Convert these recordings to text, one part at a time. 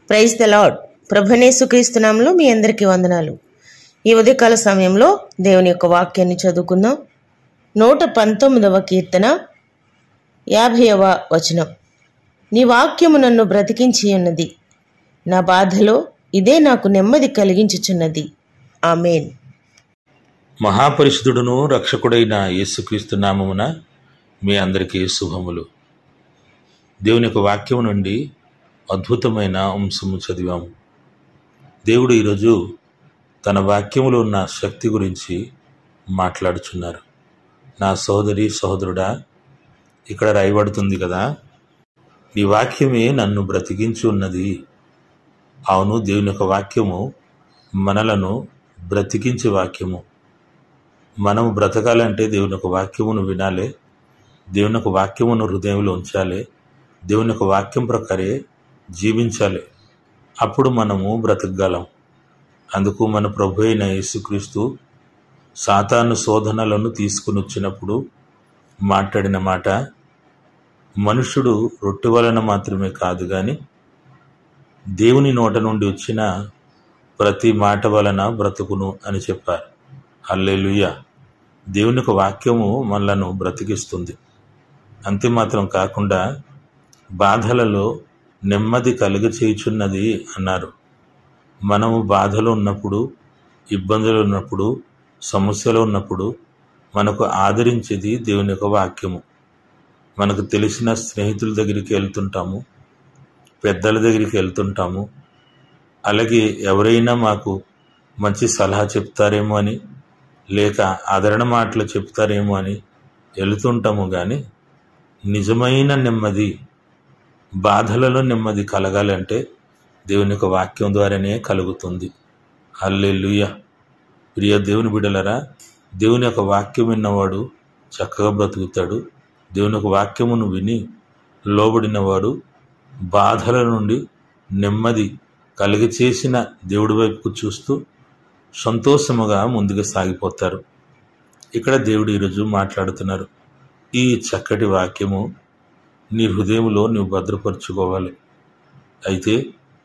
praise the Lord ప్రభనేసుక్రీస్తునామంలో మీ అందరికీ వందనాలు ఈ ఉదయకాల సమయంలో దేవుని యొక్క వాక్యాన్ని చదువుకుందాం నూట పంతొమ్మిదవ కీర్తన యాభైవ వచనం నీ వాక్యము నన్ను బ్రతికించి ఉన్నది నా బాధలో ఇదే నాకు నెమ్మది కలిగించుచున్నది ఆమెన్ మహాపరిశుద్ధుడును రక్షకుడైన యేసుక్రీస్తు నామమున మీ అందరికీ శుభములు దేవుని యొక్క వాక్యం నుండి అద్భుతమైన అంశము చదివాము దేవుడు ఈరోజు తన వాక్యములో ఉన్న శక్తి గురించి మాట్లాడుచున్నారు నా సోదరి సహోదరుడా ఇక్కడ రాయబడుతుంది కదా నీ వాక్యమే నన్ను బ్రతికించి ఉన్నది అవును దేవుని యొక్క వాక్యము మనలను బ్రతికించే వాక్యము మనము బ్రతకాలంటే దేవుని యొక్క వాక్యమును వినాలి దేవుని యొక్క వాక్యమును హృదయంలో ఉంచాలి దేవుని యొక్క వాక్యం ప్రకారే జీవించాలి అప్పుడు మనము బ్రతకగలం అందుకు మన ప్రభు అయిన యేసుక్రీస్తు సాతాను శోధనలను తీసుకుని వచ్చినప్పుడు మాట్లాడిన మాట మనుషుడు రొట్టె వలన మాత్రమే కాదు కానీ దేవుని నోట నుండి వచ్చిన ప్రతి మాట వలన బ్రతుకును అని చెప్పారు హల్లెలూయ దేవుని యొక్క వాక్యము మనలను బ్రతికిస్తుంది అంతే మాత్రం కాకుండా బాధలలో నెమ్మది కలుగ చేయుచున్నది అన్నారు మనము బాధలో ఉన్నప్పుడు ఇబ్బందులు ఉన్నప్పుడు సమస్యలు ఉన్నప్పుడు మనకు ఆదరించేది దేవుని యొక్క వాక్యము మనకు తెలిసిన స్నేహితుల దగ్గరికి వెళ్తుంటాము పెద్దల దగ్గరికి వెళ్తుంటాము అలాగే ఎవరైనా మాకు మంచి సలహా చెప్తారేమో అని లేక ఆదరణ మాటలు చెప్తారేమో అని వెళుతుంటాము కానీ నిజమైన నెమ్మది బాధలలో నెమ్మది కలగాలంటే దేవుని యొక్క వాక్యం ద్వారానే కలుగుతుంది హల్లెలూయ ప్రియ దేవుని బిడలరా దేవుని యొక్క వాక్యం విన్నవాడు చక్కగా బ్రతుకుతాడు దేవుని యొక్క వాక్యమును విని లోబడినవాడు బాధల నుండి నెమ్మది కలిగి చేసిన దేవుడి వైపుకు చూస్తూ సంతోషముగా ముందుకు సాగిపోతారు ఇక్కడ దేవుడు ఈరోజు మాట్లాడుతున్నారు ఈ చక్కటి వాక్యము నీ హృదయంలో నువ్వు భద్రపరుచుకోవాలి అయితే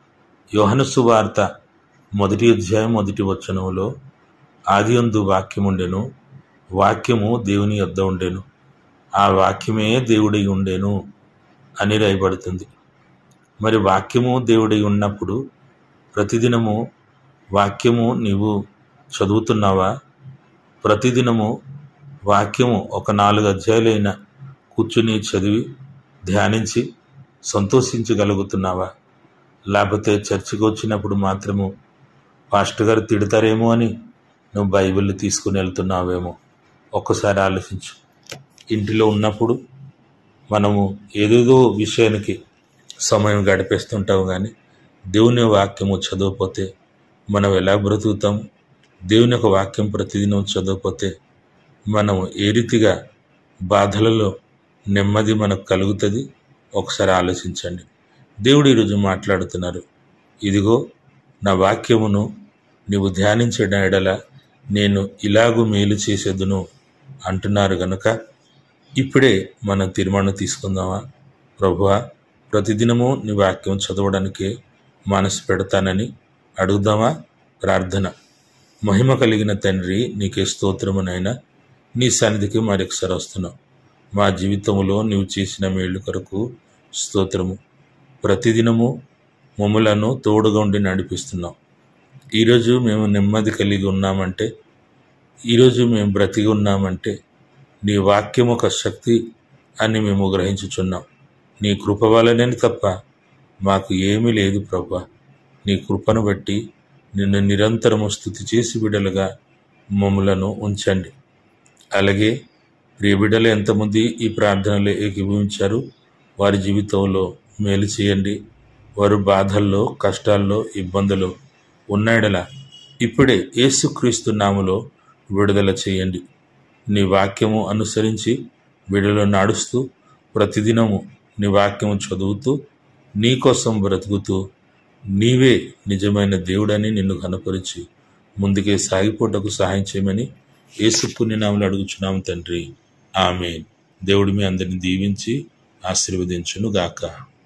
యోహన సువార్త మొదటి అధ్యాయం మొదటి వచనంలో ఆది అందు వాక్యముండెను వాక్యము దేవుని యొద్ద ఉండెను ఆ వాక్యమే దేవుడై ఉండెను అని రాయబడుతుంది మరి వాక్యము దేవుడై ఉన్నప్పుడు ప్రతిదినము వాక్యము నీవు చదువుతున్నావా ప్రతిదినము వాక్యము ఒక నాలుగు అధ్యాయులైన కూర్చుని చదివి ధ్యానించి సంతోషించగలుగుతున్నావా లేకపోతే చర్చికి వచ్చినప్పుడు మాత్రము పాస్టర్ గారు తిడతారేమో అని నువ్వు బైబిల్ తీసుకుని వెళ్తున్నావేమో ఒక్కసారి ఆలోచించు ఇంటిలో ఉన్నప్పుడు మనము ఏదేదో విషయానికి సమయం గడిపేస్తుంటాం కానీ దేవుని వాక్యము చదవకపోతే మనం ఎలా బ్రతుకుతాం దేవుని యొక్క వాక్యం ప్రతిదినం చదవకపోతే మనం ఏ రీతిగా బాధలలో నెమ్మది మనకు కలుగుతుంది ఒకసారి ఆలోచించండి దేవుడు ఈరోజు మాట్లాడుతున్నారు ఇదిగో నా వాక్యమును నీవు ధ్యానించడం ఎడల నేను ఇలాగూ మేలు చేసేదును అంటున్నారు గనుక ఇప్పుడే మనం తీర్మానం తీసుకుందామా ప్రభువా ప్రతిదినము నీ వాక్యం చదవడానికి మనసు పెడతానని అడుగుదామా ప్రార్థన మహిమ కలిగిన తండ్రి నీకే స్తోత్రమునైనా నీ సన్నిధికి మరొకసారి వస్తున్నాం మా జీవితంలో నీవు చేసిన మేలు కొరకు స్తోత్రము ప్రతిదినము మమ్ములను తోడుగా ఉండి నడిపిస్తున్నాం ఈరోజు మేము నెమ్మది కలిగి ఉన్నామంటే ఈరోజు మేము బ్రతికి ఉన్నామంటే నీ వాక్యం ఒక శక్తి అని మేము గ్రహించుచున్నాం నీ కృప వలనే తప్ప మాకు ఏమీ లేదు ప్రభా నీ కృపను బట్టి నిన్ను నిరంతరము స్థుతి చేసి బిడలుగా మమ్మలను ఉంచండి అలాగే ప్రియ బిడ్డలు ఎంతమంది ఈ ప్రార్థనలు ఏకీభవించారు వారి జీవితంలో మేలు చేయండి వారు బాధల్లో కష్టాల్లో ఇబ్బందులు ఉన్నాడలా ఇప్పుడే యేసుక్రీస్తు నామలో విడుదల చేయండి నీ వాక్యము అనుసరించి విడుదల నడుస్తూ ప్రతిదినము నీ వాక్యము చదువుతూ నీ కోసం బ్రతుకుతూ నీవే నిజమైన దేవుడని నిన్ను కనపరిచి ముందుకే సాగిపోటకు సహాయం చేయమని యేసు పుణ్యనామలు అడుగుచున్నాం తండ్రి ఆమె దేవుడి మీ అందరిని దీవించి ఆశీర్వదించును గాక